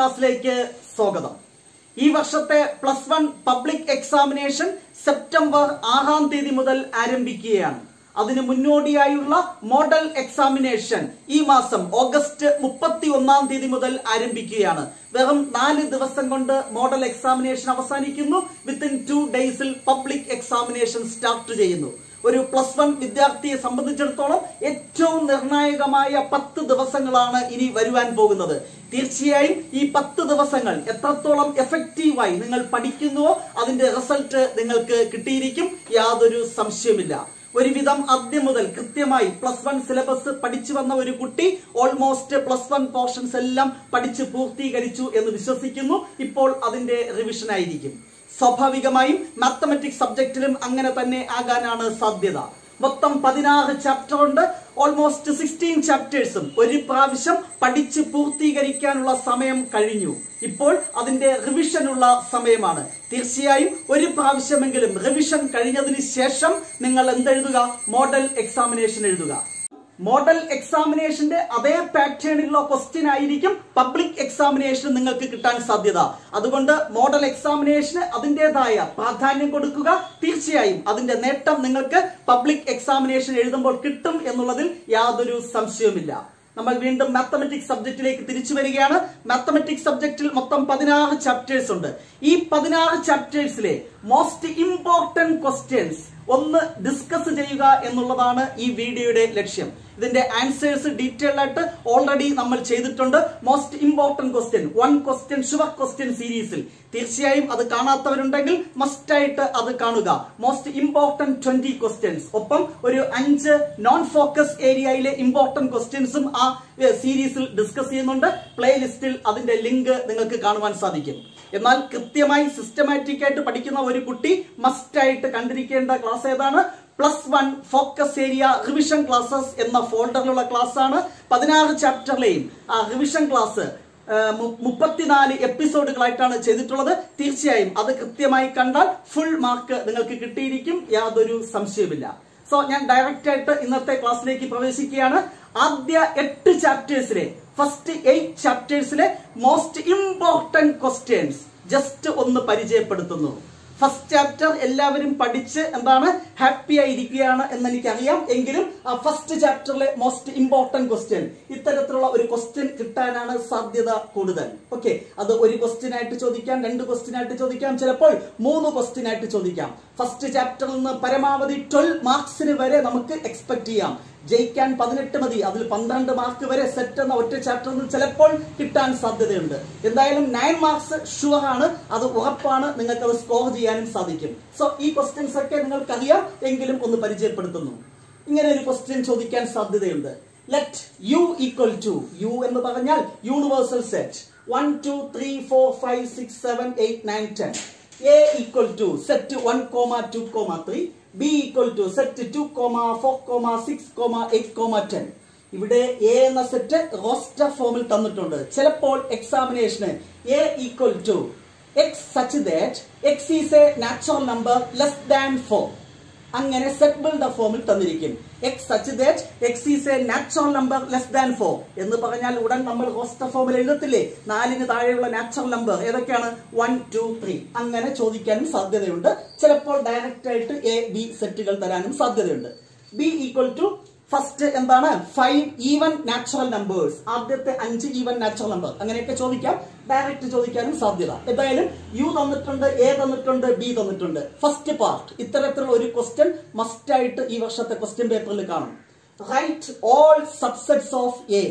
ക്ലാസ്സിലേക്ക് സ്വാഗതം ഈ വർഷത്തെ plus one public examination September ആറാം തീയതി മുതൽ ആരംഭിക്കുകയാണ് അതിന് മുന്നോടിയായുള്ള മോഡൽ എക്സാമിനേഷൻ ഈ മാസം ഓഗസ്റ്റ് മുപ്പത്തി ഒന്നാം തീയതി മുതൽ ആരംഭിക്കുകയാണ് വെറും നാല് ദിവസം കൊണ്ട് മോഡൽ എക്സാമിനേഷൻ അവസാനിക്കുന്നു വിത്തിൻ ടു ഡേയ്സിൽ പബ്ലിക് എക്സാമിനേഷൻ സ്റ്റാർട്ട് ചെയ്യുന്നു ഒരു പ്ലസ് വൺ വിദ്യാർത്ഥിയെ സംബന്ധിച്ചിടത്തോളം ഏറ്റവും നിർണായകമായ പത്ത് ദിവസങ്ങളാണ് ഇനി വരുവാൻ പോകുന്നത് തീർച്ചയായും ഈ പത്ത് ദിവസങ്ങൾ എത്രത്തോളം എഫക്റ്റീവായി നിങ്ങൾ പഠിക്കുന്നുവോ അതിന്റെ റിസൾട്ട് നിങ്ങൾക്ക് കിട്ടിയിരിക്കും യാതൊരു സംശയമില്ല ഒരുവിധം ആദ്യം മുതൽ കൃത്യമായി പ്ലസ് വൺ സിലബസ് പഠിച്ചു വന്ന ഒരു കുട്ടി ഓൾമോസ്റ്റ് പ്ലസ് വൺ പോർഷൻസ് എല്ലാം പഠിച്ച് പൂർത്തീകരിച്ചു എന്ന് വിശ്വസിക്കുന്നു ഇപ്പോൾ അതിന്റെ റിവിഷൻ ആയിരിക്കും സ്വാഭാവികമായും മാത്തമെറ്റിക്സ് സബ്ജക്റ്റിലും അങ്ങനെ തന്നെ ആകാനാണ് സാധ്യത മൊത്തം പതിനാറ് ചാപ്റ്റർ ഉണ്ട് ഓൾമോസ്റ്റ് സിക്സ്റ്റീൻ ചാപ്റ്റേഴ്സും ഒരു പ്രാവശ്യം പഠിച്ച് പൂർത്തീകരിക്കാനുള്ള സമയം കഴിഞ്ഞു ഇപ്പോൾ അതിന്റെ റിവിഷനുള്ള സമയമാണ് തീർച്ചയായും ഒരു പ്രാവശ്യമെങ്കിലും റിവിഷൻ കഴിഞ്ഞതിന് ശേഷം നിങ്ങൾ എന്തെഴുതുക മോഡൽ എക്സാമിനേഷൻ എഴുതുക മോഡൽ എക്സാമിനേഷന്റെ അതേ പാറ്റേണിലുള്ള ക്വസ്റ്റ്യൻ ആയിരിക്കും പബ്ലിക് എക്സാമിനേഷൻ നിങ്ങൾക്ക് കിട്ടാൻ സാധ്യത അതുകൊണ്ട് മോഡൽ എക്സാമിനേഷന് അതിൻ്റെതായ പ്രാധാന്യം കൊടുക്കുക തീർച്ചയായും അതിന്റെ നേട്ടം നിങ്ങൾക്ക് പബ്ലിക് എക്സാമിനേഷൻ എഴുതുമ്പോൾ കിട്ടും എന്നുള്ളതിൽ യാതൊരു സംശയവുമില്ല നമ്മൾ വീണ്ടും മാത്തമെറ്റിക്സ് സബ്ജക്റ്റിലേക്ക് തിരിച്ചു വരികയാണ് മാത്തമെറ്റിക്സ് സബ്ജക്റ്റിൽ മൊത്തം പതിനാറ് ചാപ്റ്റേഴ്സ് ഉണ്ട് ഈ പതിനാറ് ചാപ്റ്റേഴ്സിലെ മോസ്റ്റ് ഇമ്പോർട്ടന്റ് ക്വസ്റ്റ്യൻസ് ഒന്ന് ഡിസ്കസ് ചെയ്യുക എന്നുള്ളതാണ് ഈ വീഡിയോയുടെ ലക്ഷ്യം ഇതിന്റെ ആൻസേഴ്സ് ഡീറ്റെയിൽ ആയിട്ട് ഓൾറെഡി നമ്മൾ ചെയ്തിട്ടുണ്ട് most important question one question sure question സീരീസിൽ തീർച്ചയായും അത് കാണാത്തവരുണ്ടെങ്കിൽ മസ്റ്റ് ആയിട്ട് അത് കാണുക മോസ്റ്റ് ഇമ്പോർട്ടന്റ് ട്വന്റി ക്വസ്റ്റ്യൻസ് ഒപ്പം ഒരു അഞ്ച് നോൺ ഫോക്കസ് ഏരിയയിലെ ഇമ്പോർട്ടന്റ് ക്വസ്റ്റ്യൻസും ആ സീരീസിൽ ഡിസ്കസ് ചെയ്യുന്നുണ്ട് പ്ലേലിസ്റ്റിൽ അതിന്റെ ലിങ്ക് നിങ്ങൾക്ക് കാണുവാൻ സാധിക്കും എന്നാൽ കൃത്യമായി സിസ്റ്റമാറ്റിക് ആയിട്ട് പഠിക്കുന്ന ഒരു കുട്ടി മസ്റ്റ് ആയിട്ട് കണ്ടിരിക്കേണ്ട ക്ലാസ് ഏതാണ് plus one focus area revision classes എന്ന ഫോൾഡറിലുള്ള ക്ലാസ് ആണ് പതിനാറ് ചാപ്റ്ററിലെയും ആ റിവിഷൻ ക്ലാസ് മുപ്പത്തിനാല് എപ്പിസോഡുകളായിട്ടാണ് ചെയ്തിട്ടുള്ളത് തീർച്ചയായും അത് കൃത്യമായി കണ്ടാൽ ഫുൾ മാർക്ക് നിങ്ങൾക്ക് കിട്ടിയിരിക്കും യാതൊരു സംശയവുമില്ല സോ ഞാൻ ഡയറക്റ്റ് ആയിട്ട് ഇന്നത്തെ ക്ലാസ്സിലേക്ക് പ്രവേശിക്കുകയാണ് ആദ്യ എട്ട് ചാപ്റ്റേഴ്സിലെ ഫസ്റ്റ് എയ്റ്റ് ചാപ്റ്റേഴ്സിലെ മോസ്റ്റ് ഇമ്പോർട്ടന്റ് ക്വസ്റ്റ്യൻസ് ജസ്റ്റ് ഒന്ന് പരിചയപ്പെടുത്തുന്നു ഫസ്റ്റ് ചാപ്റ്റർ എല്ലാവരും പഠിച്ച് എന്താണ് ഹാപ്പി ആയിരിക്കുകയാണ് എന്ന് എനിക്കറിയാം എങ്കിലും ആ ഫസ്റ്റ് ചാപ്റ്ററിലെ മോസ്റ്റ് ഇമ്പോർട്ടന്റ് ക്വസ്റ്റ്യൻ ഇത്തരത്തിലുള്ള ഒരു ക്വസ്റ്റ്യൻ കിട്ടാനാണ് സാധ്യത കൂടുതൽ ഓക്കെ അത് ഒരു ക്വസ്റ്റ്യൻ ആയിട്ട് ചോദിക്കാം രണ്ട് ക്വസ്റ്റ്യൻ ആയിട്ട് ചോദിക്കാം ചിലപ്പോൾ മൂന്ന് ക്വസ്റ്റ്യൻ ആയിട്ട് ചോദിക്കാം ഫസ്റ്റ് ചാപ്റ്ററിൽ നിന്ന് പരമാവധി ട്വൽവ് മാർക്സിന് വരെ നമുക്ക് എക്സ്പെക്ട് ചെയ്യാം ജയിക്കാൻ പതിനെട്ട് മതി അതിൽ പന്ത്രണ്ട് മാർക്ക് വരെ സെറ്റ് എന്ന ഒറ്റ ചാപ്റ്ററിൽ നിന്ന് ചിലപ്പോൾ കിട്ടാൻ സാധ്യതയുണ്ട് എന്തായാലും നയൻ മാർക്സ് ഷുവർ ആണ് അത് ഉറപ്പാണ് നിങ്ങൾക്ക് അത് സ്കോർ ചെയ്യാനും സാധിക്കും സോ ഈ ക്വസ്റ്റ്യൻസ് ഒക്കെ നിങ്ങൾക്കറിയാം എങ്കിലും ഒന്ന് പരിചയപ്പെടുത്തുന്നു ഇങ്ങനെ ഒരു ക്വസ്റ്റ്യൻ ചോദിക്കാൻ സാധ്യതയുണ്ട് let U equal to U എന്ന് പറഞ്ഞാൽ universal set one two three four five six seven eight nine ten A equal to set one comma two comma three B equal to set two comma four comma six comma eight comma ten ഇവിടെ A എന്ന set roster ഫോമിൽ തന്നിട്ടുണ്ട് ചിലപ്പോൾ എക്സാമിനേഷന് A equal to X such that X is a natural number less than four അങ്ങനെ set builder ഫോമിൽ തന്നിരിക്കും X such that X is a natural number less than four എന്ന് പറഞ്ഞാൽ ഉടൻ നമ്മൾ റോസ്റ്റർ ഫോമിൽ എഴുതത്തില്ലേ നാലിന് താഴെയുള്ള നാച്ചുറൽ നമ്പർ ഏതൊക്കെയാണ് വൺ ടു ത്രീ അങ്ങനെ ചോദിക്കാനും സാധ്യതയുണ്ട് ചിലപ്പോൾ ഡയറക്റ്റ് ആയിട്ട് എ ബി സെറ്റുകൾ തരാനും സാധ്യതയുണ്ട് ബി ഈക്വൽ ടു ഫസ്റ്റ് എന്താണ് ഫൈവ് ഈവൻ നാച്ചുറൽ നമ്പേഴ്സ് ആദ്യത്തെ അഞ്ച് ഈവൻ നാച്ചുറൽ നമ്പർ അങ്ങനെയൊക്കെ ചോദിക്കാം ഡയറക്റ്റ് ചോദിക്കാനും സാധ്യത എന്തായാലും യു തന്നിട്ടുണ്ട് എ തന്നിട്ടുണ്ട് ബി തന്നിട്ടുണ്ട് ഫസ്റ്റ് പാർട്ട് ഇത്തരത്തിലുള്ള ഒരു ക്വസ്റ്റ്യൻ മസ്റ്റ് ആയിട്ട് ഈ വർഷത്തെ ക്വസ്റ്റ്യൻ പേപ്പറിൽ കാണും write all subsets of A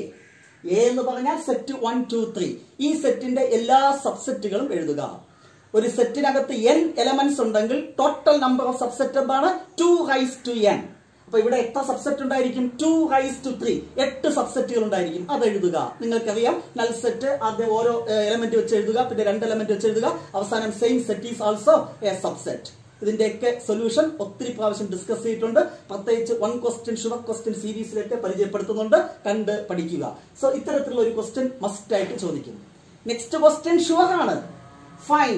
A എന്ന് പറഞ്ഞാൽ സെറ്റ് വൺ ടു ത്രീ ഈ സെറ്റിന്റെ എല്ലാ സബ്സെറ്റുകളും എഴുതുക ഒരു സെറ്റിനകത്ത് എൻ എലമെന്റ്സ് ഉണ്ടെങ്കിൽ ടോട്ടൽ നമ്പർ ഓഫ് സബ്സെറ്റ് എന്താണ് ടു റൈസ് ടു എൻ അപ്പൊ ഇവിടെ എത്ര സബ്സെറ്റ് ഉണ്ടായിരിക്കും ടു റൈസ് ടു ത്രീ എട്ട് സബ്സെറ്റുകൾ ഉണ്ടായിരിക്കും അത് എഴുതുക നിങ്ങൾക്കറിയാം നൽ സെറ്റ് ആദ്യം ഓരോ എലമെന്റ് വെച്ച് എഴുതുക പിന്നെ രണ്ട് എലമെന്റ് വെച്ച് എഴുതുക അവസാനം same set is also a subset ഇതിന്റെയൊക്കെ സൊല്യൂഷൻ ഒത്തിരി പ്രാവശ്യം ഡിസ്കസ് ചെയ്തിട്ടുണ്ട് പ്രത്യേകിച്ച് വൺ ക്വസ്റ്റ്യൻ ഷുവർ ക്വസ്റ്റ്യൻ സീരീസിലൊക്കെ പരിചയപ്പെടുത്തുന്നുണ്ട് കണ്ട് പഠിക്കുക സോ ഇത്തരത്തിലുള്ള ഒരു ക്വസ്റ്റ്യൻ മസ്റ്റ് ആയിട്ട് ചോദിക്കും നെക്സ്റ്റ് ക്വസ്റ്റ്യൻ ഷുവർ ആണ് find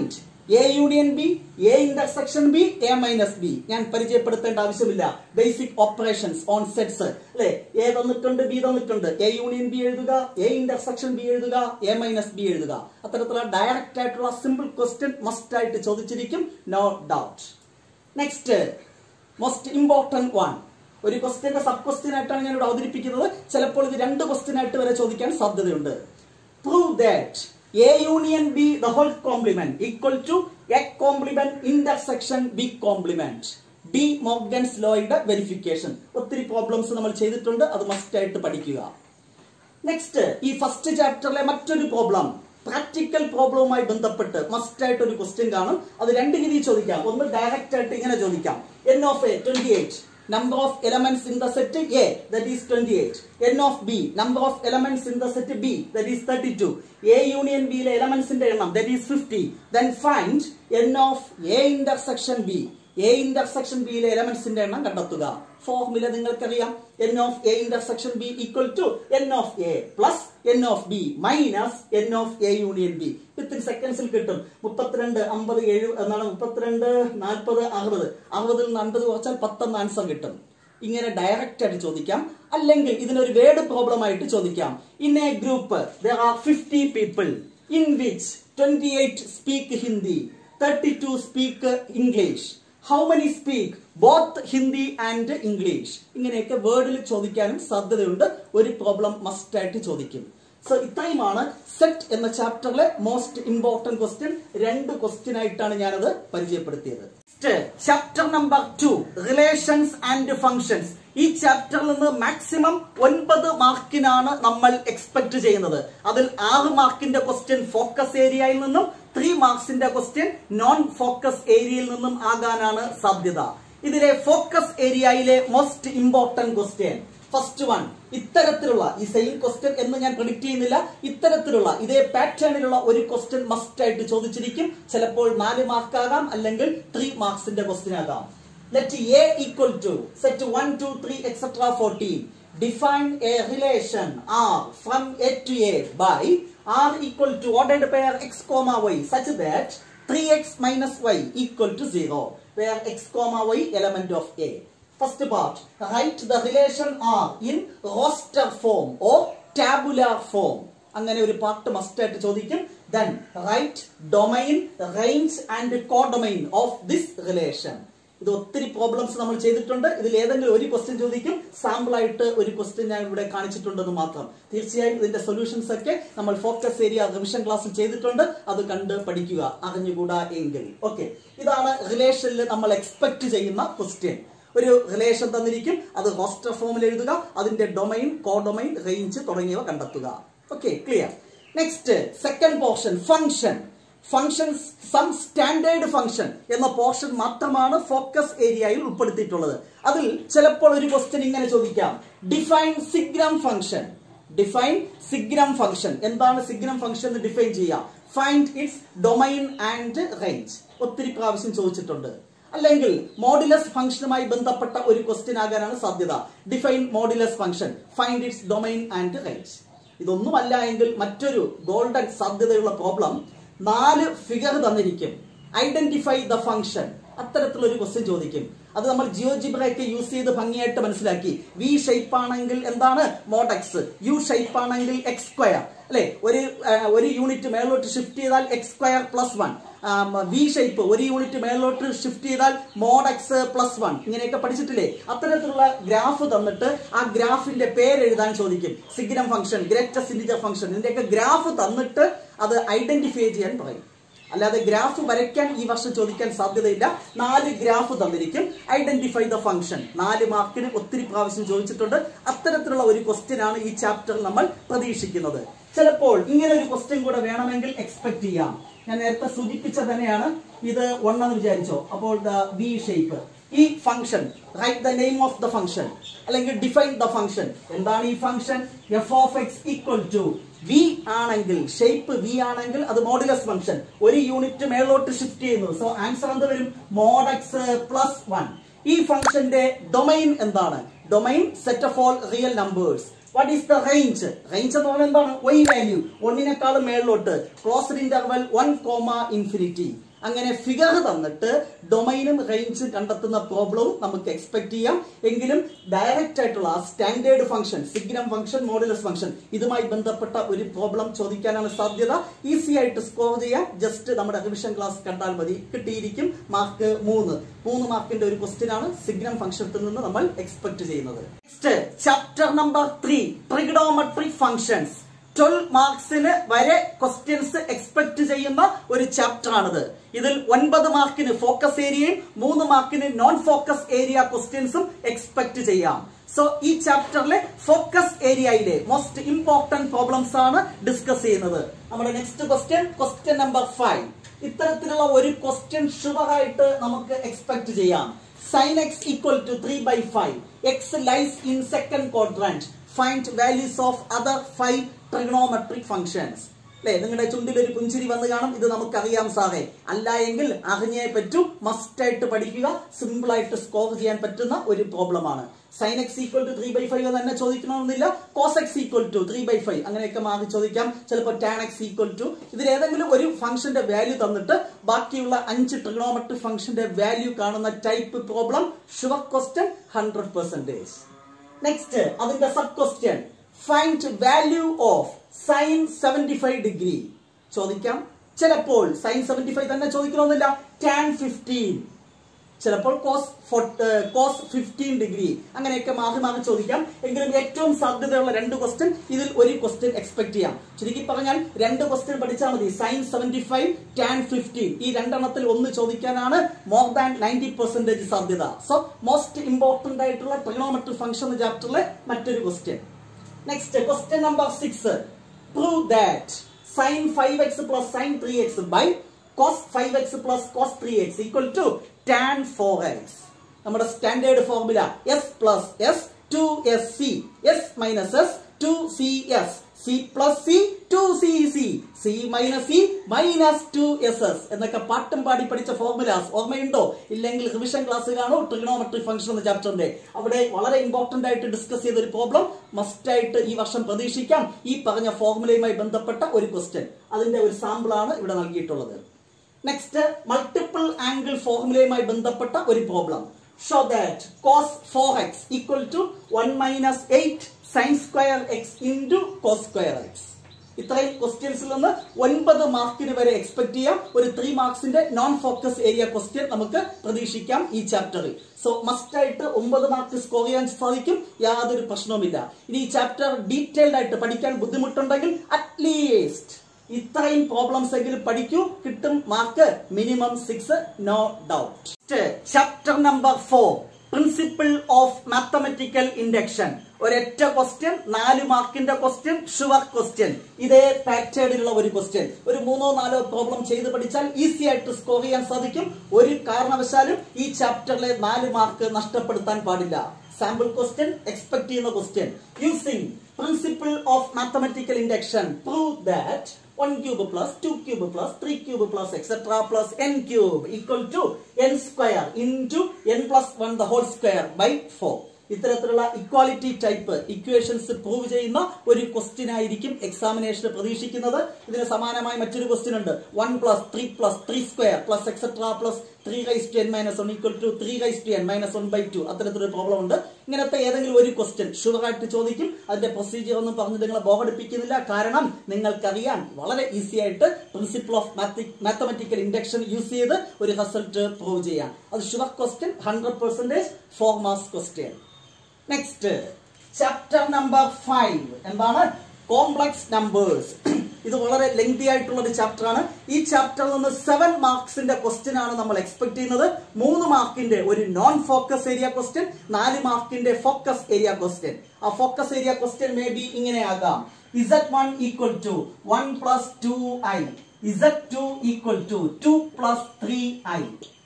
A union B A intersection B A minus B ഞാൻ പരിചയപ്പെടുത്തേണ്ട ആവശ്യമില്ല ബേസിക് ഓപ്പറേഷൻസ് ഓൺ സെറ്റ്സ് അല്ലെ എ തന്നിട്ടുണ്ട് ബി തന്നിട്ടുണ്ട് എ യൂണിയൻ ബി എഴുതുക എ ഇന്റർസെക്ഷൻ ബി എഴുതുക എ മൈനസ് ബി എഴുതുക അത്തരത്തിലുള്ള ഡയറക്റ്റ് ആയിട്ടുള്ള സിമ്പിൾ ക്വസ്റ്റ്യൻ മസ്റ്റ് ആയിട്ട് ചോദിച്ചിരിക്കും no doubt next most important one ഒരു ക്വസ്റ്റ്യന്റെ സബ് ക്വസ്റ്റ്യൻ ആയിട്ടാണ് ഞാൻ ഇവിടെ അവതരിപ്പിക്കുന്നത് ചിലപ്പോൾ ഇത് രണ്ട് ക്വസ്റ്റ്യൻ ആയിട്ട് വരെ ചോദിക്കാൻ സാധ്യതയുണ്ട് prove that A union B the whole complement equal to A complement intersection B complement De Morgan's ലോയുടെ വെരിഫിക്കേഷൻ ഒത്തിരി പ്രോബ്ലംസ് നമ്മൾ ചെയ്തിട്ടുണ്ട് അത് മസ്റ്റ് ആയിട്ട് പഠിക്കുക നെക്സ്റ്റ് ഈ ഫസ്റ്റ് ചാപ്റ്ററിലെ മറ്റൊരു പ്രോബ്ലം പ്രാക്ടിക്കൽ പ്രോബ്ലവുമായി ബന്ധപ്പെട്ട് മസ്റ്റ് ആയിട്ട് ഒരു ക്വസ്റ്റ്യൻ കാണും അത് രണ്ട് രീതിയിൽ ചോദിക്കാം ഒന്ന് ഡയറക്റ്റ് ആയിട്ട് ഇങ്ങനെ ചോദിക്കാം N of A twenty eight number of elements in the set A that is twenty eight N of B number of elements in the set B that is thirty two A union ബിയിലെ എലമെന്റ്സിന്റെ എണ്ണം that is fifty then find N of A intersection B A intersection ബിയിലെ എലമെന്റ്സിന്റെ എണ്ണം കണ്ടെത്തുക formula നിങ്ങൾക്കറിയാം N of A intersection B equal to N of A plus N of B minus N of A union B within സെക്കൻഡ്സിൽ കിട്ടും മുപ്പത്തിരണ്ട് അമ്പത് ഏഴ് എന്നാണ് മുപ്പത്തിരണ്ട് നാൽപ്പത് അറുപത് അറുപതിൽ നിന്ന് അൻപത് കുറച്ചാൽ പത്തെന്ന് ആൻസർ കിട്ടും ഇങ്ങനെ ഡയറക്റ്റ് ആയിട്ട് ചോദിക്കാം അല്ലെങ്കിൽ ഇതിനൊരു വേർഡ് പ്രോബ്ലം ആയിട്ട് ചോദിക്കാം in a group there are fifty people in which twenty eight speak Hindi thirty two speak English how many speak both Hindi and English ഇങ്ങനെയൊക്കെ വേർഡിൽ ചോദിക്കാനും സാധ്യതയുണ്ട് ഒരു പ്രോബ്ലം മസ്റ്റ് ആയിട്ട് ചോദിക്കും സോ ഇത്രയുമാണ് സെറ്റ് എന്ന ചാപ്റ്ററിലെ മോസ്റ്റ് ഇമ്പോർട്ടന്റ് ക്വസ്റ്റ്യൻ രണ്ട് ക്വസ്റ്റ്യൻ ആയിട്ടാണ് ഞാനത് പരിചയപ്പെടുത്തിയത് chapter number two relations and functions ഈ ചാപ്റ്ററിൽ നിന്ന് മാക്സിമം ഒൻപത് മാർക്കിനാണ് നമ്മൾ എക്സ്പെക്ട് ചെയ്യുന്നത് അതിൽ ആറ് മാർക്കിന്റെ ക്വസ്റ്റ്യൻ ഫോക്കസ് ഏരിയയിൽ നിന്നും ത്രീ മാർക്സിന്റെ ക്വസ്റ്റ്യൻ നോൺ ഫോക്കസ് ഏരിയയിൽ നിന്നും ആകാനാണ് സാധ്യത ഇതിലെ ഫോക്കസ് ഏരിയയിലെ most important question first one ഇത്തരത്തിലുള്ള ഈ സെയിം ക്വസ്റ്റ്യൻ എന്ന് ഞാൻ പ്രിഡിക്ട് ചെയ്യുന്നില്ല ഇത്തരത്തിലുള്ള ഇതേ പാറ്റേണിലുള്ള ഒരു ക്വസ്റ്റ്യൻ മസ്റ്റ് ആയിട്ട് ചോദിച്ചിരിക്കും ചിലപ്പോൾ നാല് മാർക്ക് ആകാം അല്ലെങ്കിൽ ത്രീ മാർക്സിന്റെ ക്വസ്റ്റ്യൻ ആകാം let A equal to set one two three etcetera fourteen define a relation R from A to A by R equal to ordered pair x comma y such that 3x minus y equal to 0 where x comma y element of a first part write the relation r in roster form or tabular form അങ്ങനെ ഒരു part must ആയിട്ട് ചോദിക്കും then write domain range and codomain of this relation ഇത് ഒത്തിരി problems നമ്മൾ ചെയ്തിട്ടുണ്ട് ഇതിൽ ഏതെങ്കിലും ഒരു ക്വസ്റ്റ്യൻ ചോദിക്കും സാമ്പിൾ ആയിട്ട് ഒരു ക്വസ്റ്റ്യൻ ഞാൻ ഇവിടെ കാണിച്ചിട്ടുണ്ടെന്ന് മാത്രം തീർച്ചയായും ഇതിന്റെ സൊല്യൂഷൻസ് ഒക്കെ നമ്മൾ ഫോക്കസ് ഏരിയ റിവിഷൻ ക്ലാസ്സിൽ ചെയ്തിട്ടുണ്ട് അത് കണ്ട് പഠിക്കുക അറിഞ്ഞുകൂടാ എങ്കിൽ ഓക്കെ ഇതാണ് റിലേഷനിൽ നമ്മൾ എക്സ്പെക്ട് ചെയ്യുന്ന ക്വസ്റ്റ്യൻ ഒരു റിലേഷൻ തന്നിരിക്കും അത് റോസ്റ്റർ ഫോമിൽ എഴുതുക അതിന്റെ ഡൊമൈൻ കോഡൊമൈൻ റേഞ്ച് തുടങ്ങിയവ കണ്ടെത്തുക okay clear next second portion function functions some standard function എന്ന പോർഷൻ മാത്രമാണ് ഫോക്കസ് ഏരിയയിൽ ഉൾപ്പെടുത്തിയിട്ടുള്ളത് അതിൽ ചിലപ്പോൾ ഒരു ക്വസ്റ്റ്യൻ ഇങ്ങനെ ചോദിക്കാം define signum function define signum function എന്താണ് സിഗ്രം ഫംഗ്ഷൻ എന്ന് ഡിഫൈൻ ചെയ്യാം find its domain and range ഒത്തിരി പ്രാവശ്യം ചോദിച്ചിട്ടുണ്ട് അല്ലെങ്കിൽ മോഡുലസ് ഫംഗ്ഷനുമായി ബന്ധപ്പെട്ട ഒരു ക്വസ്റ്റ്യൻ ആകാനാണ് സാധ്യത define modulus function find its domain and range ഇതൊന്നുമല്ല എങ്കിൽ മറ്റൊരു ഗോൾഡൻ സാധ്യതയുള്ള പ്രോബ്ലം നാല് ഫിഗർ തന്നിരിക്കും ഐഡന്റിഫൈ ദ ഫംഗ്ഷൻ അത്തരത്തിലുള്ള ഒരു ക്വസ്റ്റ്യൻ ചോദിക്കും അത് നമ്മൾ ജിയോജിബ്രയൊക്കെ യൂസ് ചെയ്ത് ഭംഗിയായിട്ട് മനസ്സിലാക്കി വി ഷേപ്പ് ആണെങ്കിൽ എന്താണ് മോഡെക്സ് യു ഷേപ്പ് ആണെങ്കിൽ എക്സ് സ്ക്വയർ അല്ലെ ഒരു ആ, ഒരു യൂണിറ്റ് മേലോട്ട് ഷിഫ്റ്റ് ചെയ്താൽ X square plus one V shape ഒരു യൂണിറ്റ് മേലോട്ട് ഷിഫ്റ്റ് ചെയ്താൽ മോഡ് എക്സ് പ്ലസ് വൺ ഇങ്ങനെയൊക്കെ പഠിച്ചിട്ടില്ലേ അത്തരത്തിലുള്ള ഗ്രാഫ് തന്നിട്ട് ആ ഗ്രാഫിന്റെ പേര് എഴുതാൻ ചോദിക്കും signum function greatest integer function ഇതിന്റെയൊക്കെ ഗ്രാഫ് തന്നിട്ട് അത് ഐഡന്റിഫൈ ചെയ്യാൻ പറയും അല്ലാതെ ഗ്രാഫ് വരയ്ക്കാൻ ഈ വർഷം ചോദിക്കാൻ സാധ്യതയില്ല നാല് ഗ്രാഫ് തന്നിരിക്കും ഐഡന്റിഫൈ ദ ഫംഗ്ഷൻ നാല് മാർക്കിന് ഒത്തിരി പ്രാവശ്യം ചോദിച്ചിട്ടുണ്ട് അത്തരത്തിലുള്ള ഒരു ക്വസ്റ്റ്യൻ ആണ് ഈ ചാപ്റ്ററിൽ നമ്മൾ പ്രതീക്ഷിക്കുന്നത് ചിലപ്പോൾ ഇങ്ങനെ ഒരു ക്വസ്റ്റ്യൻ കൂടെ വേണമെങ്കിൽ എക്സ്പെക്ട് ചെയ്യാം ഞാൻ നേരത്തെ സൂചിപ്പിച്ച തന്നെയാണ് ഇത് ഒന്നെന്ന് വിചാരിച്ചോ അപ്പോൾ ദ വി ഷേപ്പ് ഈ function right the name of the function അല്ലെങ്കിൽ ഡിഫൈൻ ദ ഫംഗ്ഷൻ എന്താണ് ഈ function F of X equal to V ആണെങ്കിൽ ഷേപ്പ് വി ആണെങ്കിൽ അത് മോഡുലസ് ഫംഗ്ഷൻ ഒരു യൂണിറ്റ് മേലോട്ട് ഷിഫ്റ്റ് ചെയ്യുന്നു സോ ആൻസർ എന്ത് വരും മോഡ് എക്സ് പ്ലസ് വൺ ഈ ഫംഗ്ഷന്റെ ഡൊമൈൻ എന്താണ് domain set of all real numbers what is the range range എന്ന് പറഞ്ഞാൽ എന്താണ് വൈ വാല്യൂ ഒന്നിനേക്കാളും മേളിലോട്ട് closed interval one comma infinity അങ്ങനെ ഫിഗർ തന്നിട്ട് ഡൊമൈനും റേഞ്ചും കണ്ടെത്തുന്ന പ്രോബ്ലവും നമുക്ക് എക്സ്പെക്ട് ചെയ്യാം എങ്കിലും ഡയറക്റ്റ് ആയിട്ടുള്ള ആ standard function signum function modulus function ഇതുമായി ബന്ധപ്പെട്ട ഒരു പ്രോബ്ലം ചോദിക്കാനാണ് സാധ്യത ഈസി ആയിട്ട് സ്കോർ ചെയ്യാം ജസ്റ്റ് നമ്മുടെ റിവിഷൻ ക്ലാസ് കണ്ടാൽ മതി കിട്ടിയിരിക്കും മാർക്ക് മൂന്ന് മൂന്ന് മാർക്കിന്റെ ഒരു ക്വസ്റ്റ്യൻ ആണ് സിഗ്നം ഫംഗ്ഷനിൽ നിന്ന് നമ്മൾ എക്സ്പെക്ട് ചെയ്യുന്നത് next chapter number three trigonometric functions twelve മാർക്സിന് വരെ ക്വസ്റ്റ്യൻസ് എക്സ്പെക്ട് ചെയ്യുന്ന ഒരു ചാപ്റ്റർ ആണിത് ഇതിൽ ഒൻപത് മാർക്കിന് ഫോക്കസ് ഏരിയയും മൂന്ന് മാർക്കിന് നോൺ ഫോക്കസ് ഏരിയ ക്വസ്റ്റ്യൻസും എക്സ്പെക്ട് ചെയ്യാം സോ ഈ ചാപ്റ്ററിലെ ഫോക്കസ് ഏരിയയിലെ മോസ്റ്റ് ഇമ്പോർട്ടന്റ് പ്രോബ്ലംസ് ആണ് ഡിസ്കസ് ചെയ്യുന്നത് നമ്മുടെ next question question number five ഇത്തരത്തിലുള്ള ഒരു ക്വസ്റ്റ്യൻ ഷുവറായിട്ട് നമുക്ക് എക്സ്പെക്ട് ചെയ്യാം sine x equal to three by five x lies in second quadrant find values of other five trigonometric functions അല്ലെ നിങ്ങളുടെ ചുണ്ടിൽ ഒരു പുഞ്ചിരി വന്ന് കാണും ഇത് നമുക്കറിയാം സാറേ അല്ല എങ്കിൽ അറിഞ്ഞേ പറ്റൂ മസ്റ്റ് ആയിട്ട് പഠിക്കുക സിമ്പിൾ ആയിട്ട് സ്കോർ ചെയ്യാൻ പറ്റുന്ന ഒരു പ്രോബ്ലം ആണ് sine x equal to three by five തന്നെ ചോദിക്കണമെന്നില്ല cos x equal to three by five അങ്ങനെയൊക്കെ മാറി ചോദിക്കാം ചിലപ്പോൾ ടാൻ എക്സ് ഈക്വൽ ടു ഇതിൽ ഏതെങ്കിലും ഒരു ഫംഗ്ഷന്റെ വാല്യൂ തന്നിട്ട് ബാക്കിയുള്ള അഞ്ച് ട്രിഗണോമെട്രിക് ഫംഗ്ഷന്റെ വാല്യൂ കാണുന്ന type problem sure question hundred percentage next അതിന്റെ sub question find value of sine seventy five degree ചോദിക്കാം ചിലപ്പോൾ സൈൻ സെവന്റി ഫൈവ് തന്നെ ചോദിക്കണമെന്നില്ല ടാൻ ഫിഫ്റ്റീൻ ചിലപ്പോൾ കോസ് കോസ് ഫിഫ്റ്റീൻ ഡിഗ്രി അങ്ങനെയൊക്കെ മാറി മാറി ചോദിക്കാം എങ്കിലും ഏറ്റവും സാധ്യതയുള്ള രണ്ട് ക്വസ്റ്റ്യൻ ഇതിൽ ഒരു ക്വസ്റ്റ്യൻ എക്സ്പെക്ട് ചെയ്യാം ചുരുക്കി പറഞ്ഞാൽ രണ്ട് ക്വസ്റ്റ്യൻ പഠിച്ചാൽ മതി sine seventy five tan fifteen ഈ രണ്ടെണ്ണത്തിൽ ഒന്ന് ചോദിക്കാനാണ് മോർ ദാൻ നയൻറ്റി പെർസെന്റേജ് സാധ്യത സോ മോസ്റ്റ് ഇമ്പോർട്ടന്റ് ആയിട്ടുള്ള ട്രിഗണോമെട്രി ഫംഗ്ഷൻ ചാപ്റ്ററിലെ മറ്റൊരു question next question number six prove that sine five x plus sine three x by cos five x plus cos three x equal to tan four x നമ്മുടെ standard formula s plus s two s c s minus s two c s c plus C two c c c minus c minus two s s എന്നൊക്കെ പാട്ടും പാടി പഠിച്ച formulas ഓർമ്മയുണ്ടോ ഇല്ലെങ്കിൽ revision class കാണോ trigonometry function എന്ന ചാപ്റ്ററിന്റെ അവിടെ വളരെ ഇമ്പോർട്ടന്റ് ആയിട്ട് ഡിസ്കസ് ചെയ്ത ഒരു പ്രോബ്ലം മസ്റ്റ് ആയിട്ട് ഈ വർഷം പ്രതീക്ഷിക്കാം ഈ പറഞ്ഞ ഫോർമുലയുമായി ബന്ധപ്പെട്ട ഒരു ക്വസ്റ്റ്യൻ അതിന്റെ ഒരു സാമ്പിൾ ആണ് ഇവിടെ നൽകിയിട്ടുള്ളത് നെക്സ്റ്റ് മൾട്ടിപ്പിൾ ആംഗിൾ ഫോർമുലയുമായി ബന്ധപ്പെട്ട ഒരു problem show that cos four x equal to one minus eight sine square x into cos square x ഇത്രയും ക്വസ്റ്റ്യൻസിൽ നിന്ന് ഒൻപത് മാർക്കിന് വരെ എക്സ്പെക്ട് ചെയ്യാം ഒരു ത്രീ മാർക്സിന്റെ നോൺ ഫോക്കസ് ഏരിയ ക്വസ്റ്റ്യൻ നമുക്ക് പ്രതീക്ഷിക്കാം ഈ ചാപ്റ്ററിൽ സോ മസ്റ്റ് ആയിട്ട് ഒമ്പത് മാർക്ക് സ്കോർ ചെയ്യാൻ സാധിക്കും യാതൊരു പ്രശ്നവുമില്ല ഇനി ഈ ചാപ്റ്റർ ഡീറ്റെയിൽഡ് ആയിട്ട് പഠിക്കാൻ ബുദ്ധിമുട്ടുണ്ടെങ്കിൽ അറ്റ്ലീസ്റ്റ് ഇത്രയും പ്രോബ്ലംസ് എങ്കിലും പഠിക്കൂ കിട്ടും mark minimum six no doubt chapter number four principle of mathematical induction ഒരൊറ്റ ക്വസ്റ്റ്യൻ നാല് മാർക്കിന്റെ ക്വസ്റ്റ്യൻ ഷുവർ ക്വസ്റ്റ്യൻ ഇതേ പാറ്റേണിലുള്ള ഒരു ക്വസ്റ്റ്യൻ ഒരു മൂന്നോ നാലോ പ്രോബ്ലം ചെയ്ത് പഠിച്ചാൽ ഈസി ആയിട്ട് സ്കോർ ചെയ്യാൻ സാധിക്കും ഒരു കാരണവശാലും ഈ ചാപ്റ്ററിലെ നാല് മാർക്ക് നഷ്ടപ്പെടുത്താൻ പാടില്ല സാമ്പിൾ ക്വസ്റ്റ്യൻ എക്സ്പെക്ട് ചെയ്യുന്ന question using principle of mathematical induction prove that 1 cube plus 2 cube plus 3 cube plus etc plus n cube equal to n square into n plus 1 the whole square by 4 ഇത്തരത്തിലുള്ള equality type equations prove ചെയ്യുന്ന ഒരു question ആയിരിക്കും എക്സാമിനേഷന് പ്രതീക്ഷിക്കുന്നത് ഇതിന് സമാനമായി മറ്റൊരു question ഉണ്ട് one plus three plus three square plus etcetera plus three raise to n minus one equal to three raise to n minus one by two അത്തരത്തിലൊരു problem ഉണ്ട് ഇങ്ങനത്തെ ഏതെങ്കിലും ഒരു ക്വസ്റ്റ്യൻ ഷുവർ ആയിട്ട് ചോദിക്കും അതിന്റെ പ്രൊസീജിയർ ഒന്നും പറഞ്ഞ് നിങ്ങളെ ബോറടിപ്പിക്കുന്നില്ല കാരണം നിങ്ങൾക്കറിയാൻ വളരെ ഈസി ആയിട്ട് principle of mathematical induction use ചെയ്ത് ഒരു റിസൾട്ട് പ്രൂവ് ചെയ്യാം അത് sure question hundred percentage four marks question next chapter number five എന്താണ് കോംപ്ലക്സ് നമ്പേഴ്സ് ഇത് വളരെ ലെങ്തി ആയിട്ടുള്ള ഒരു ചാപ്റ്റർ ആണ് ഈ ചാപ്റ്ററിൽ നിന്ന് സെവൻ മാർക്സിന്റെ ക്വസ്റ്റ്യൻ ആണ് നമ്മൾ എക്സ്പെക്ട് ചെയ്യുന്നത് മൂന്ന് മാർക്കിന്റെ ഒരു നോൺ ഫോക്കസ് ഏരിയ ക്വസ്റ്റ്യൻ നാല് മാർക്കിന്റെ ഫോക്കസ് ഏരിയ ക്വസ്റ്റ്യൻ ആ focus area question maybe ഇങ്ങനെ ആകാം z one equal to one plus two i z two equal to two plus three i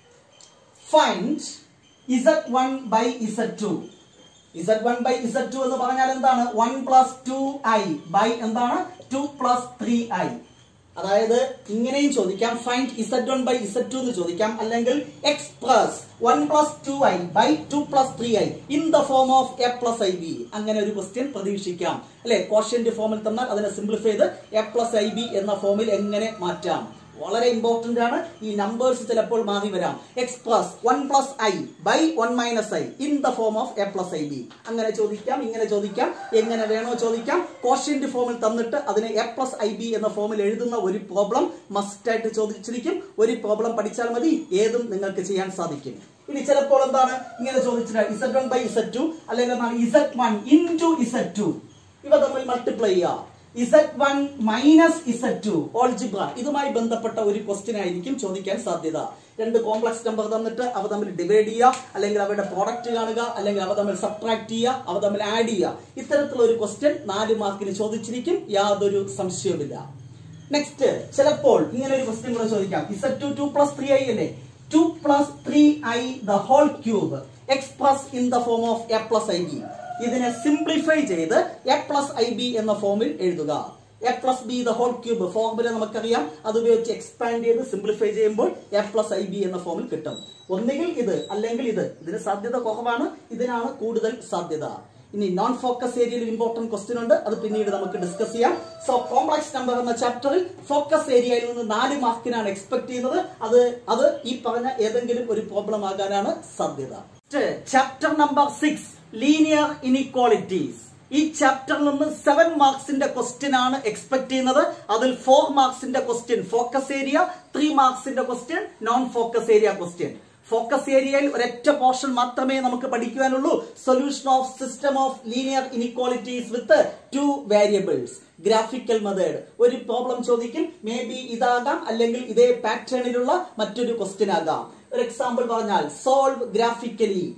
find z one by z two z one by z two എന്ന് പറഞ്ഞാൽ എന്താണ് one plus two i by എന്താണ് two plus three i അതായത് ഇങ്ങനെയും ചോദിക്കാം find z one by z two എന്ന് ചോദിക്കാം അല്ലെങ്കിൽ x plus one plus two i by two plus three i in the form of A plus i b അങ്ങനെ ഒരു question പ്രതീക്ഷിക്കാം അല്ലെ കോഷ്യന്റ് ഫോമിൽ തന്നാൽ അതിനെ സിംപ്ലിഫൈ ചെയ്ത് എ പ്ലസ് ഐ ബി എന്ന ഫോമിൽ എങ്ങനെ മാറ്റാം വളരെ ഇമ്പോർട്ടന്റ് ആണ് ഈ നമ്പേഴ്സ് ചിലപ്പോൾ മാറി വരാം x plus one plus i by one minus i in the form of A plus i b അങ്ങനെ ചോദിക്കാം ഇങ്ങനെ ചോദിക്കാം എങ്ങനെ വേണോ ചോദിക്കാം കോഷ്യന്റ് ഫോമിൽ തന്നിട്ട് അതിനെ എ പ്ലസ് ഐ ബി എന്ന ഫോമിൽ എഴുതുന്ന ഒരു പ്രോബ്ലം മസ്റ്റ് ആയിട്ട് ചോദിച്ചിരിക്കും ഒരു പ്രോബ്ലം പഠിച്ചാൽ മതി ഏതും നിങ്ങൾക്ക് ചെയ്യാൻ സാധിക്കും ഇനി ചിലപ്പോൾ എന്താണ് ഇങ്ങനെ ചോദിച്ചിട്ട് z one by z two അല്ലെങ്കിൽ എന്താണ് z one into z two ഇവ തമ്മിൽ മൾട്ടിപ്ലൈ ചെയ്യാം z one minus z two algebra ഇതുമായി ബന്ധപ്പെട്ട ഒരു ക്വസ്റ്റ്യൻ ആയിരിക്കും ചോദിക്കാൻ സാധ്യത രണ്ട് കോംപ്ലക്സ് നമ്പർ തന്നിട്ട് അവ തമ്മിൽ ഡിവൈഡ് ചെയ്യുക അല്ലെങ്കിൽ അവയുടെ പ്രോഡക്റ്റ് കാണുക അല്ലെങ്കിൽ അവ തമ്മിൽ സബ്ട്രാക്ട് ചെയ്യുക അവ തമ്മിൽ ആഡ് ചെയ്യുക ഇത്തരത്തിലുള്ള ഒരു ക്വസ്റ്റ്യൻ നാല് മാർക്കിന് ചോദിച്ചിരിക്കും യാതൊരു സംശയവുമില്ല നെക്സ്റ്റ് ചിലപ്പോൾ ഇങ്ങനെ ഒരു ക്വസ്റ്റ്യൻ കൂടെ ചോദിക്കാം z two two plus three i അല്ലേ two plus three i the whole cube express in the form of A plus i b ഇതിനെ സിംപ്ലിഫൈ ചെയ്ത് എ പ്ലസ് ഐ ബി എന്ന ഫോമിൽ എഴുതുക a plus b the whole cube formula നമുക്കറിയാം അത് ഉപയോഗിച്ച് expand ചെയ്ത് സിംപ്ലിഫൈ ചെയ്യുമ്പോൾ എ പ്ലസ് ഐ ബി എന്ന ഫോമിൽ കിട്ടും ഒന്നുകിൽ ഇത് അല്ലെങ്കിൽ ഇത് ഇതിന് സാധ്യത കുറവാണ് ഇതിനാണ് കൂടുതൽ സാധ്യത ഇനി നോൺ ഫോക്കസ് ഏരിയയിൽ ഇമ്പോർട്ടന്റ് ക്വസ്റ്റ്യൻ ഉണ്ട് അത് പിന്നീട് നമുക്ക് ഡിസ്കസ് ചെയ്യാം സോ കോംപ്ലക്സ് നമ്പർ എന്ന ചാപ്റ്ററിൽ ഫോക്കസ് ഏരിയയിൽ നിന്ന് നാല് മാർക്കിനാണ് എക്സ്പെക്ട് ചെയ്യുന്നത് അത് അത് ഈ പറഞ്ഞ ഏതെങ്കിലും ഒരു പ്രോബ്ലം ആകാനാണ് സാധ്യത chapter number six linear inequalities ഈ ചാപ്റ്ററിൽ നിന്ന് സെവൻ മാർക്സിന്റെ ക്വസ്റ്റ്യൻ ആണ് എക്സ്പെക്ട് ചെയ്യുന്നത് അതിൽ ഫോർ മാർക്സിന്റെ ക്വസ്റ്റ്യൻ ഫോക്കസ് ഏരിയ ത്രീ മാർക്സിന്റെ question non focus area question focus ഏരിയയിൽ ഒരൊറ്റ പോർഷൻ മാത്രമേ നമുക്ക് പഠിക്കുവാനുള്ളൂ solution of system of linear inequalities with two variables graphical method ഒരു പ്രോബ്ലം ചോദിക്കും മേ ബി ഇതാകാം അല്ലെങ്കിൽ ഇതേ പാറ്റേണിലുള്ള മറ്റൊരു ക്വസ്റ്റ്യൻ ആകാം ഒരു എക്സാമ്പിൾ പറഞ്ഞാൽ solve graphically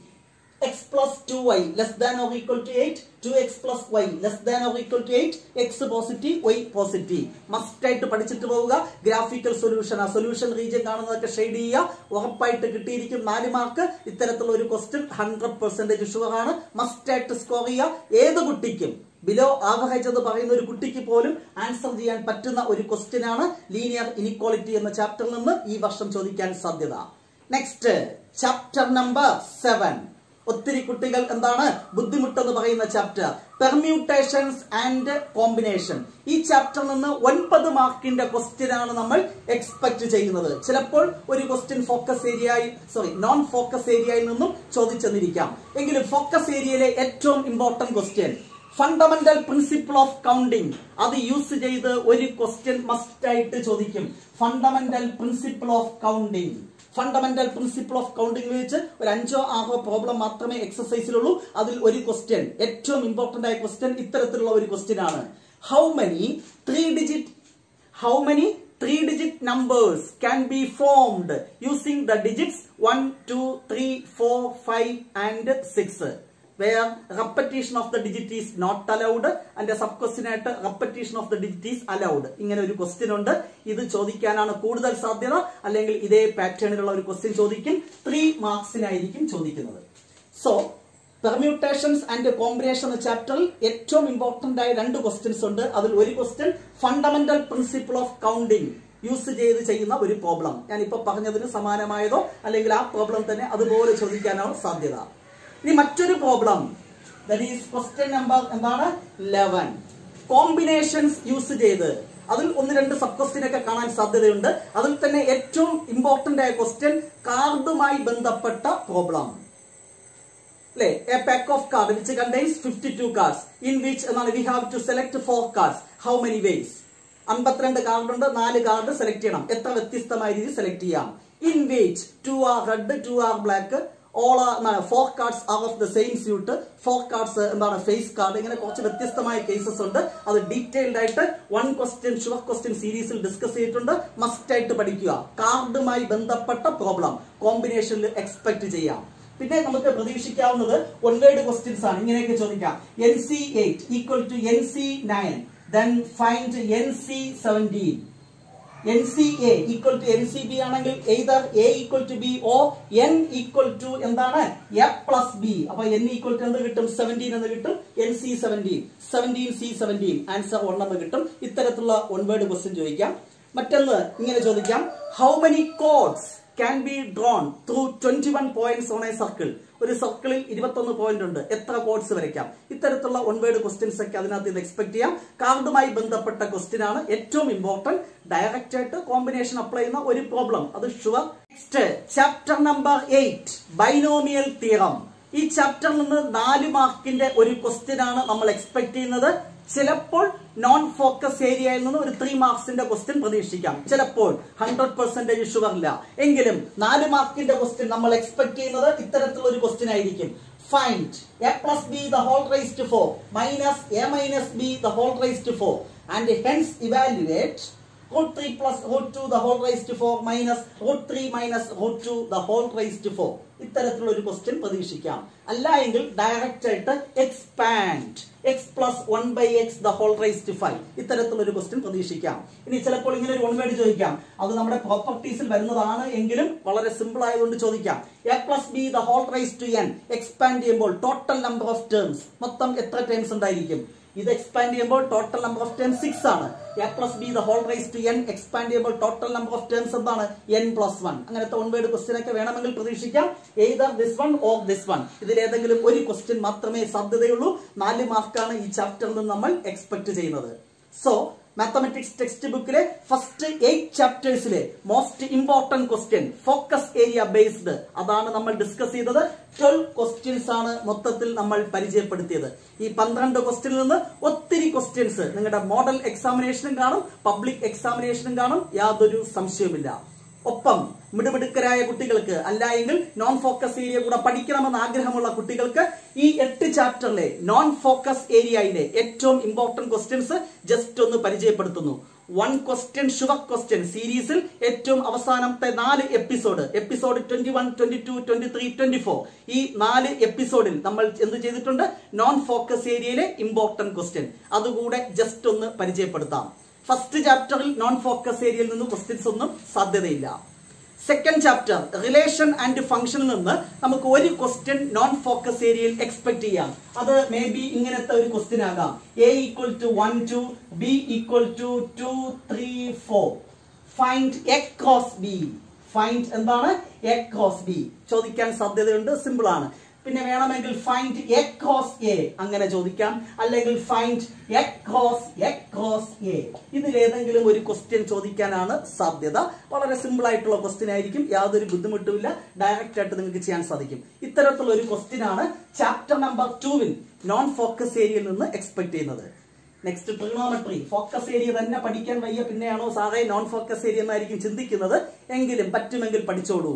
x plus 2y less than or equal to 8 2x plus y less than or equal to 8 x positive y positive must ആയിട്ട് പഠിച്ചിട്ട് പോവുക ഗ്രാഫിക്കൽ സൊല്യൂഷൻ ആ സൊല്യൂഷൻ റീജിയൻ കാണുന്നതൊക്കെ ഷെയ്ഡ് ചെയ്യുക ഉറപ്പായിട്ട് കിട്ടിയിരിക്കും നാല് മാർക്ക് ഇത്തരത്തിലുള്ള ഒരു ക്വസ്റ്റ്യൻ ഹൺഡ്രഡ് പെർസെന്റേജ് ഷുവർ ആണ് മസ്റ്റ് ആയിട്ട് സ്കോർ ചെയ്യുക ഏത് കുട്ടിക്കും ബിലോ ആവറേജ് എന്ന് പറയുന്ന ഒരു കുട്ടിക്ക് പോലും ആൻസർ ചെയ്യാൻ പറ്റുന്ന ഒരു ക്വസ്റ്റ്യൻ ആണ് ലീനിയർ ഇനിക്വാളിറ്റി എന്ന ചാപ്റ്ററിൽ നിന്ന് ഈ വർഷം ചോദിക്കാൻ സാധ്യത നെക്സ്റ്റ് ചാപ്റ്റർ നമ്പർ സെവൻ ഒത്തിരി കുട്ടികൾ എന്താണ് ബുദ്ധിമുട്ടെന്ന് പറയുന്ന ചാപ്റ്റർ പെർമ്യൂട്ടേഷൻസ് ആൻഡ് കോമ്പിനേഷൻ ഈ ചാപ്റ്ററിൽ നിന്ന് ഒൻപത് മാർക്കിന്റെ ക്വസ്റ്റ്യൻ ആണ് നമ്മൾ എക്സ്പെക്ട് ചെയ്യുന്നത് ചിലപ്പോൾ ഒരു ക്വസ്റ്റ്യൻ ഫോക്കസ് ഏരിയയിൽ സോറി നോൺ ഫോക്കസ് ഏരിയയിൽ നിന്നും ചോദിച്ചെന്നിരിക്കാം എങ്കിലും ഫോക്കസ് ഏരിയയിലെ ഏറ്റവും important question fundamental principle of counting അത് യൂസ് ചെയ്ത് ഒരു ക്വസ്റ്റ്യൻ മസ്റ്റ് ആയിട്ട് ചോദിക്കും fundamental principle of counting fundamental principle of counting വെച്ച് ഒരു അഞ്ചോ ആറോ പ്രോബ്ലം മാത്രമേ എക്സസൈസിലുള്ളൂ അതിൽ ഒരു ക്വസ്റ്റ്യൻ ഏറ്റവും ഇമ്പോർട്ടന്റ് ആയ ക്വസ്റ്റ്യൻ ഇത്തരത്തിലുള്ള ഒരു ക്വസ്റ്റ്യൻ ആണ് how many three digit how many three digit numbers can be formed using the digits one two three four five and six where repetition of the digit is not allowed and sub question ആയിട്ട് repetition of the digit is allowed ഇങ്ങനെ ഒരു question ഉണ്ട് ഇത് ചോദിക്കാനാണ് കൂടുതൽ സാധ്യത അല്ലെങ്കിൽ ഇതേ പാറ്റേണിലുള്ള ഒരു ക്വസ്റ്റ്യൻ ചോദിക്കും ത്രീ മാർക്സിനായിരിക്കും ചോദിക്കുന്നത് സോ പെർമ്യൂട്ടേഷൻസ് ആൻഡ് കോമ്പിനേഷൻ എന്ന ചാപ്റ്ററിൽ ഏറ്റവും ഇമ്പോർട്ടന്റ് ആയ രണ്ട് ക്വസ്റ്റ്യൻസ് ഉണ്ട് അതിൽ ഒരു question fundamental principle of counting use ചെയ്ത് ചെയ്യുന്ന ഒരു പ്രോബ്ലം ഞാൻ ഇപ്പൊ പറഞ്ഞതിന് സമാനമായതോ അല്ലെങ്കിൽ ആ പ്രോബ്ലം തന്നെ അതുപോലെ ചോദിക്കാനാണ് സാധ്യത ഇനി മറ്റൊരു problem that is question number എന്താണ് ലെവൻ കോമ്പിനേഷൻസ് യൂസ് ചെയ്ത് അതിൽ ഒന്ന് രണ്ട് സബ് ക്വസ്റ്റ്യൻ ഒക്കെ കാണാൻ സാധ്യതയുണ്ട് അതിൽ തന്നെ ഏറ്റവും ഇമ്പോർട്ടന്റ് ആയ ക്വസ്റ്റ്യൻ കാർഡുമായി ബന്ധപ്പെട്ട പ്രോബ്ലം അല്ലെ a pack of card which contains fifty two cards in which എന്നാണ് we have to select four cards how many ways അമ്പത്തിരണ്ട് കാർഡ് ഉണ്ട് നാല് കാർഡ് സെലക്ട് ചെയ്യണം എത്ര വ്യത്യസ്തമായ രീതിയിൽ സെലക്ട് ചെയ്യാം in which two are red two are black all എന്താണ് four cards are of the same suit four cards എന്താണ് ഫേസ് കാർഡ് ഇങ്ങനെ കുറച്ച് വ്യത്യസ്തമായ കേസസ് ഉണ്ട് അത് ഡീറ്റെയിൽഡ് ആയിട്ട് വൺ ക്വസ്റ്റ്യൻ ഷുവർ ക്വസ്റ്റ്യൻ സീരീസിൽ ഡിസ്കസ് ചെയ്തിട്ടുണ്ട് മസ്റ്റ് ആയിട്ട് പഠിക്കുക കാർഡുമായി ബന്ധപ്പെട്ട പ്രോബ്ലം കോമ്പിനേഷനിൽ എക്സ്പെക്ട് ചെയ്യാം പിന്നെ നമുക്ക് പ്രതീക്ഷിക്കാവുന്നത് വൺ വേർഡ് ക്വസ്റ്റ്യൻസ് ആണ് ഇങ്ങനെയൊക്കെ ചോദിക്കാം n c eight equal to n c nine then find n c seventeen n c a equal to n c b ആണെങ്കിൽ either a equal to b or n equal to എന്താണ് a plus b അപ്പൊ n equal to എന്ത് കിട്ടും seventeen എന്ന് കിട്ടും n c seventeen seventeen c seventeen answer one എന്ന് കിട്ടും ഇത്തരത്തിലുള്ള വൺ വേർഡ് ക്വസ്റ്റ്യൻ ചോദിക്കാം മറ്റൊന്ന് ഇങ്ങനെ ചോദിക്കാം how many chords can be drawn through twenty one points on a circle ഒരു സർക്കിളിൽ ഇരുപത്തൊന്ന് പോയിന്റ് ഉണ്ട് എത്ര കോഡ്സ് വരയ്ക്കാം ഇത്തരത്തിലുള്ള വൺ വേർഡ് ക്വസ്റ്റ്യൻസ് ഒക്കെ അതിനകത്ത് ഇത് എക്സ്പെക്ട് ചെയ്യാം കാർഡുമായി ബന്ധപ്പെട്ട ക്വസ്റ്റ്യൻ ആണ് ഏറ്റവും ഇമ്പോർട്ടന്റ് ഡയറക്റ്റ് ആയിട്ട് കോമ്പിനേഷൻ അപ്ലൈ ചെയ്യുന്ന ഒരു പ്രോബ്ലം അത് sure next chapter number eight binomial theorem ഈ ചാപ്റ്ററിൽ നിന്ന് നാല് മാർക്കിന്റെ ഒരു ക്വസ്റ്റ്യൻ ആണ് നമ്മൾ എക്സ്പെക്ട് ചെയ്യുന്നത് ചിലപ്പോൾ നോൺ ഫോക്കസ് ഏരിയയിൽ നിന്ന് ഒരു ത്രീ മാർക്സിന്റെ ക്വസ്റ്റ്യൻ പ്രതീക്ഷിക്കാം ചിലപ്പോൾ ഹൺഡ്രഡ് പെർസെന്റേജ് ഷുവർ ഇല്ല എങ്കിലും നാല് മാർക്കിന്റെ ക്വസ്റ്റ്യൻ നമ്മൾ എക്സ്പെക്ട് ചെയ്യുന്നത് ഇത്തരത്തിലുള്ള ഒരു ക്വസ്റ്റ്യൻ ആയിരിക്കും find a plus b the whole raise to four minus a minus b the whole raise to four and hence evaluate root 3 plus root 2 the whole raised to 4 minus root 3 minus root 2 the whole raised to 4 ഇത്തരത്തിലുള്ള ഒരു question പ്രതീക്ഷിക്കാം അല്ല എങ്കിൽ direct ആയിട്ട് expand x plus one by x the whole raise to five ഇത്തരത്തിലുള്ള ഒരു question പ്രതീക്ഷിക്കാം ഇനി ചിലപ്പോൾ ഇങ്ങനെ ഒരു വൺ വേർഡ് ചോദിക്കാം അത് നമ്മുടെ പ്രോപ്പർട്ടീസിൽ വരുന്നതാണ് എങ്കിലും വളരെ സിമ്പിൾ ആയതുകൊണ്ട് ചോദിക്കാം a plus b the whole raise to n expand ചെയ്യുമ്പോൾ ടോട്ടൽ നമ്പർ ഓഫ് ടേംസ് മൊത്തം എത്ര ടേംസ് ഉണ്ടായിരിക്കും ഇത് എക്സ്പാൻഡ് ചെയ്യുമ്പോൾ total number of terms six ആണ് a plus b the whole raise to n expand ചെയ്യുമ്പോൾ ടോട്ടൽ നമ്പർ ഓഫ് ടേംസ് എന്താണ് n plus one അങ്ങനത്തെ വൺ വേർഡ് ക്വസ്റ്റ്യൻ ഒക്കെ വേണമെങ്കിൽ പ്രതീക്ഷിക്കാം either this one or this one ഇതിൽ ഏതെങ്കിലും ഒരു ക്വസ്റ്റ്യൻ മാത്രമേ സാധ്യതയുള്ളൂ നാല് മാർക്കാണ് ഈ ചാപ്റ്ററിൽ നിന്ന് നമ്മൾ എക്സ്പെക്ട് ചെയ്യുന്നത് സോ മാത്തമെറ്റിക്സ് ടെക്സ്റ്റ് ബുക്കിലെ ഫസ്റ്റ് എയ്റ്റ് ചാപ്റ്റേഴ്സിലെ most important question focus area based അതാണ് നമ്മൾ ഡിസ്കസ് ചെയ്തത് ട്വൽവ് ക്വസ്റ്റ്യൻസ് ആണ് മൊത്തത്തിൽ നമ്മൾ പരിചയപ്പെടുത്തിയത് ഈ പന്ത്രണ്ട് ക്വസ്റ്റ്യനിൽ നിന്ന് ഒത്തിരി ക്വസ്റ്റ്യൻസ് നിങ്ങളുടെ മോഡൽ എക്സാമിനേഷനും കാണും പബ്ലിക് എക്സാമിനേഷനും കാണും യാതൊരു സംശയവുമില്ല ഒപ്പം മിടുമിടുക്കരായ കുട്ടികൾക്ക് അല്ല എങ്കിൽ നോൺ ഫോക്കസ് ഏരിയ കൂടെ പഠിക്കണമെന്ന് ആഗ്രഹമുള്ള കുട്ടികൾക്ക് ഈ എട്ട് ചാപ്റ്ററിലെ നോൺ ഫോക്കസ് ഏരിയയിലെ ഏറ്റവും ഇമ്പോർട്ടന്റ് ക്വസ്റ്റ്യൻസ് ജസ്റ്റ് ഒന്ന് പരിചയപ്പെടുത്തുന്നു വൺ ക്വസ്റ്റ്യൻ ഷുവർ ക്വസ്റ്റ്യൻ സീരീസിൽ ഏറ്റവും അവസാനത്തെ നാല് episode episode twenty one twenty two twenty three twenty four ഈ നാല് എപ്പിസോഡിൽ നമ്മൾ എന്ത് ചെയ്തിട്ടുണ്ട് നോൺ ഫോക്കസ് ഏരിയയിലെ ഇമ്പോർട്ടന്റ് ക്വസ്റ്റ്യൻ അതുകൂടെ ജസ്റ്റ് ഒന്ന് പരിചയപ്പെടുത്താം ഫസ്റ്റ് ചാപ്റ്ററിൽ നോൺ ഫോക്കസ് ഏരിയയിൽ നിന്ന് ക്വസ്റ്റ്യൻസ് ഒന്നും സാധ്യതയില്ല സെക്കൻഡ് ചാപ്റ്റർ റിലേഷൻ ആൻഡ് ഫംഗ്ഷനിൽ നിന്ന് നമുക്ക് ഒരു ക്വസ്റ്റ്യൻ നോൺ ഫോക്കസ് ഏരിയയിൽ എക്സ്പെക്ട് ചെയ്യാം അത് മേ ബി ഇങ്ങനത്തെ ഒരു ക്വസ്റ്റ്യൻ ആകാം A equal to one two B equal to two three four find A cross B find എന്താണ് എ ക്രോസ് ബി ചോദിക്കാൻ സാധ്യതയുണ്ട് സിമ്പിൾ ആണ് പിന്നെ വേണമെങ്കിൽ ഫൈൻഡ് എ ക്രോസ് എ അങ്ങനെ ചോദിക്കാം അല്ലെങ്കിൽ find A cross A cross A ഇതിലേതെങ്കിലും ഒരു ക്വസ്റ്റ്യൻ ചോദിക്കാനാണ് സാധ്യത വളരെ സിമ്പിൾ ആയിട്ടുള്ള ക്വസ്റ്റ്യൻ ആയിരിക്കും യാതൊരു ബുദ്ധിമുട്ടുമില്ല ഡയറക്റ്റ് ആയിട്ട് നിങ്ങൾക്ക് ചെയ്യാൻ സാധിക്കും ഇത്തരത്തിലുള്ള ഒരു ക്വസ്റ്റ്യൻ ആണ് ചാപ്റ്റർ നമ്പർ ടൂവിൽ നോൺ ഫോക്കസ് ഏരിയയിൽ നിന്ന് എക്സ്പെക്ട് ചെയ്യുന്നത് നെക്സ്റ്റ് ട്രിഗണോമെട്രി ഫോക്കസ് ഏരിയ തന്നെ പഠിക്കാൻ വയ്യ പിന്നെയാണോ സാറേ നോൺ ഫോക്കസ് ഏരിയ എന്നായിരിക്കും ചിന്തിക്കുന്നത് എങ്കിലും പറ്റുമെങ്കിൽ പഠിച്ചോളൂ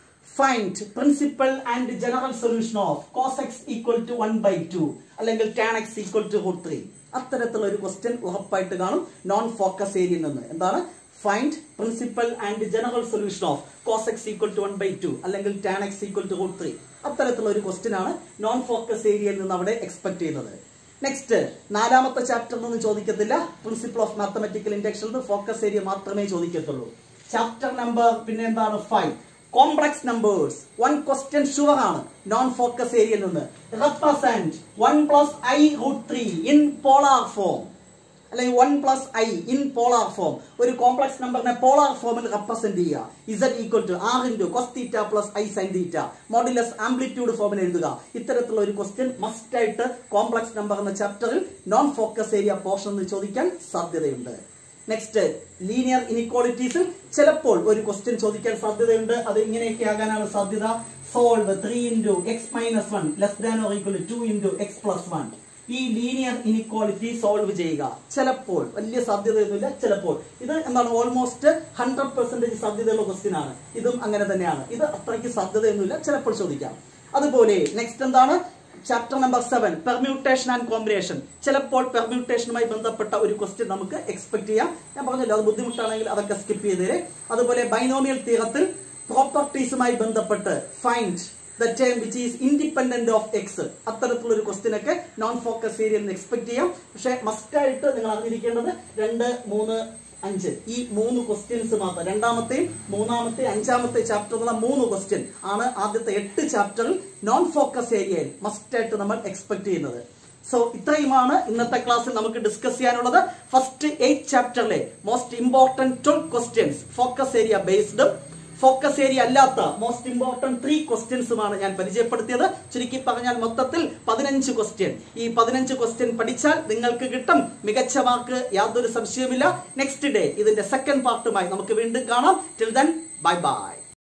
find principal and general solution of cos x equal to one by two അല്ലെങ്കിൽ tan x equal to root three അത്തരത്തിലുള്ള ഒരു ക്വസ്റ്റ്യൻ ഉറപ്പായിട്ട് കാണും നോൺ ഫോക്കസ് ഏരിയയിൽ നിന്ന് എന്താണ് find principal and general solution of cos x equal to one by two അല്ലെങ്കിൽ tan x equal to root three അത്തരത്തിലുള്ള ഒരു ക്വസ്റ്റ്യൻ ആണ് നോൺ ഫോക്കസ് ഏരിയയിൽ നിന്ന് അവിടെ എക്സ്പെക്ട് ചെയ്യുന്നത് നെക്സ്റ്റ് നാലാമത്തെ ചാപ്റ്ററിൽ നിന്ന് ചോദിക്കത്തില്ല പ്രിൻസിപ്പിൾ ഓഫ് മാത്തമെറ്റിക്കൽ ഇൻഡക്ഷനിൽ ഫോക്കസ് ഏരിയ മാത്രമേ ചോദിക്കത്തുള്ളൂ ചാപ്റ്റർ നമ്പർ പിന്നെ എന്താണ് five complex numbers one question sure ആണ് നോൺ ഫോക്കസ് ഏരിയയിൽ നിന്ന് represent one plus i root three in polar form അല്ലെങ്കിൽ one plus i in polar form ഒരു കോംപ്ലക്സ് നമ്പറിനെ പോളാർ ഫോമിൽ റെപ്രസെന്റ് ചെയ്യുക z equal to r into cos theta plus i sine theta modulus amplitude ഫോമിൽ എഴുതുക ഇത്തരത്തിലുള്ള ഒരു question must ആയിട്ട് കോംപ്ലക്സ് നമ്പർ എന്ന ചാപ്റ്ററിൽ നോൺ ഫോക്കസ് ഏരിയ പോർഷൻ ചോദിക്കാൻ സാധ്യതയുണ്ട് നെക്സ്റ്റ് ലീനിയർ ഇനിക്വാളിറ്റീസിൽ ചിലപ്പോൾ ഒരു ക്വസ്റ്റ്യൻ ചോദിക്കാൻ സാധ്യതയുണ്ട് അത് ഇങ്ങനെയൊക്കെ ആകാനാണ് സാധ്യത solve three into x minus one less than or equal to into x plus one ഈ ലീനിയർ ഇനിക്വാളിറ്റി സോൾവ് ചെയ്യുക ചിലപ്പോൾ വലിയ സാധ്യതയൊന്നുമില്ല ചിലപ്പോൾ ഇത് എന്താണ് ഓൾമോസ്റ്റ് ഹൺഡ്രഡ് പെർസെന്റേജ് സാധ്യതയുള്ള ക്വസ്റ്റ്യൻ ആണ് ഇതും അങ്ങനെ തന്നെയാണ് ഇത് അത്രയ്ക്ക് സാധ്യതയൊന്നുമില്ല ചിലപ്പോൾ ചോദിക്കാം അതുപോലെ നെക്സ്റ്റ് എന്താണ് chapter number seven permutation and combination ചിലപ്പോൾ പെർമ്യൂട്ടേഷനുമായി ബന്ധപ്പെട്ട ഒരു ക്വസ്റ്റ്യൻ നമുക്ക് എക്സ്പെക്ട് ചെയ്യാം ഞാൻ പറഞ്ഞല്ലോ അത് ബുദ്ധിമുട്ടാണെങ്കിൽ അതൊക്കെ സ്കിപ്പ് ചെയ്തേരെ അതുപോലെ ബൈനോമിയൽ തീരത്തിൽ പ്രോപ്പർട്ടീസുമായി ബന്ധപ്പെട്ട് find the term which is independent of x അത്തരത്തിലുള്ള ഒരു ക്വസ്റ്റ്യൻ ഒക്കെ നോൺ ഫോക്കസ് ഏരിയയിൽ നിന്ന് എക്സ്പെക്ട് ചെയ്യാം പക്ഷെ മസ്റ്റ് ആയിട്ട് നിങ്ങൾ അറിഞ്ഞിരിക്കേണ്ടത് രണ്ട് മൂന്ന് അഞ്ച് ഈ മൂന്ന് ക്വസ്റ്റ്യൻസ് മാത്രം രണ്ടാമത്തെയും മൂന്നാമത്തെ അഞ്ചാമത്തെ ചാപ്റ്ററിലുള്ള മൂന്ന് ക്വസ്റ്റ്യൻ ആണ് ആദ്യത്തെ എട്ട് ചാപ്റ്ററിൽ നോൺ ഫോക്കസ് ഏരിയയിൽ മസ്റ്റ് ആയിട്ട് നമ്മൾ എക്സ്പെക്ട് ചെയ്യുന്നത് സോ ഇത്രയുമാണ് ഇന്നത്തെ ക്ലാസ്സിൽ നമുക്ക് ഡിസ്കസ് ചെയ്യാനുള്ളത് ഫസ്റ്റ് എയ്റ്റ് ചാപ്റ്ററിലെ most important twelve questions focus area ബേസ്ഡും ഫോക്കസ് ഏരിയ അല്ലാത്ത മോസ്റ്റ് ഇമ്പോർട്ടന്റ് ത്രീ ക്വസ്റ്റ്യൻസുമാണ് ഞാൻ പരിചയപ്പെടുത്തിയത് ചുരുക്കി പറഞ്ഞാൽ മൊത്തത്തിൽ പതിനഞ്ച് ക്വസ്റ്റ്യൻ ഈ പതിനഞ്ച് ക്വസ്റ്റ്യൻ പഠിച്ചാൽ നിങ്ങൾക്ക് കിട്ടും മികച്ച മാർക്ക് യാതൊരു സംശയവുമില്ല നെക്സ്റ്റ് ഡേ ഇതിന്റെ സെക്കൻഡ് പാർട്ടുമായി നമുക്ക് വീണ്ടും കാണാം ടിൽ ദൻ ബൈ ബൈ